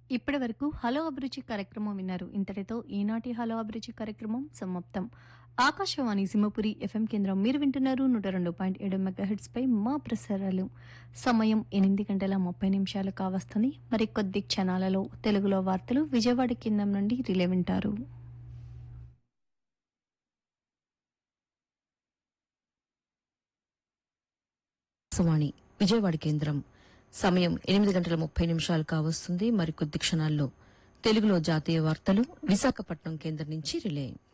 ఇప్పటి వరకు హలో అభిరుచి కార్యక్రమం విన్నారు ఇంతటితో ఈనాటి హలో అభిరుచి కార్యక్రమం సమాప్తం ఆకాశవాణి సింహపురి ఎఫ్ఎం కేంద్రం మీరు వింటున్నారు నూట రెండు పాయింట్ ఏడు మెగాహెడ్స్ పై మా ప్రసారాలు సమయం ఎనిమిది గంటల ముప్పై నిమిషాలు కావస్తుంది మరి కొద్ది క్షణాలలో తెలుగులో వార్తలు విజయవాడ కేంద్రం నుండి రిలే వింటారు ఆకాశవాణి విజయవాడ కేంద్రం సమయం ఎనిమిది గంటల ముప్పై నిమిషాలు కావస్తుంది మరికొద్ది క్షణాల్లో తెలుగులో జాతీయ వార్తలు విశాఖపట్నం కేంద్రం నుంచి రిలే